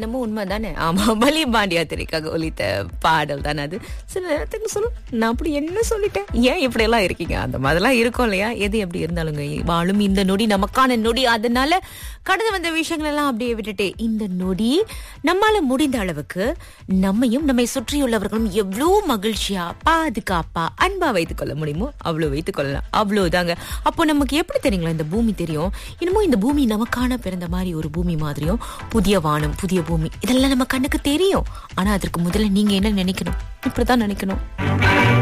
என்னமோ உண்மை தானே ஆமா பலி பாண்டியா திரைக்காக ஒலித்த பாடல் தானே அது சில நேரத்துக்கு சொல்லும் நான் அப்படி என்ன சொல்லிட்டேன் ஏன் இப்படி எல்லாம் இருக்கீங்க அந்த மாதிரிலாம் இருக்கும் இல்லையா எது எப்படி இருந்தாலுங்க வாழும் இந்த நொடி நமக்கான நொடி அதனால கடந்து வந்த விஷயங்கள் எல்லாம் அப்படியே விட்டுட்டு இந்த நொடி நம்மால முடிந்த அளவுக்கு நம்மையும் நம்மை சுற்றியுள்ளவர்களும் எவ்வளவு மகிழ்ச்சியா பாதுகாப்பா அன்பா வைத்துக் கொள்ள முடியுமோ அவ்வளவு வைத்துக் கொள்ளலாம் அவ்வளவுதாங்க அப்போ நமக்கு எப்படி தெரியுங்களா இந்த பூமி தெரியும் என்னமோ இந்த பூமி நமக்கான பிறந்த மாதிரி ஒரு பூமி மாதிரியும் புதிய வானம் புதிய பூமி இதெல்லாம் நம்ம கண்ணுக்கு தெரியும் ஆனா அதற்கு முதல்ல நீங்க என்ன நினைக்கணும் இப்படிதான் நினைக்கணும்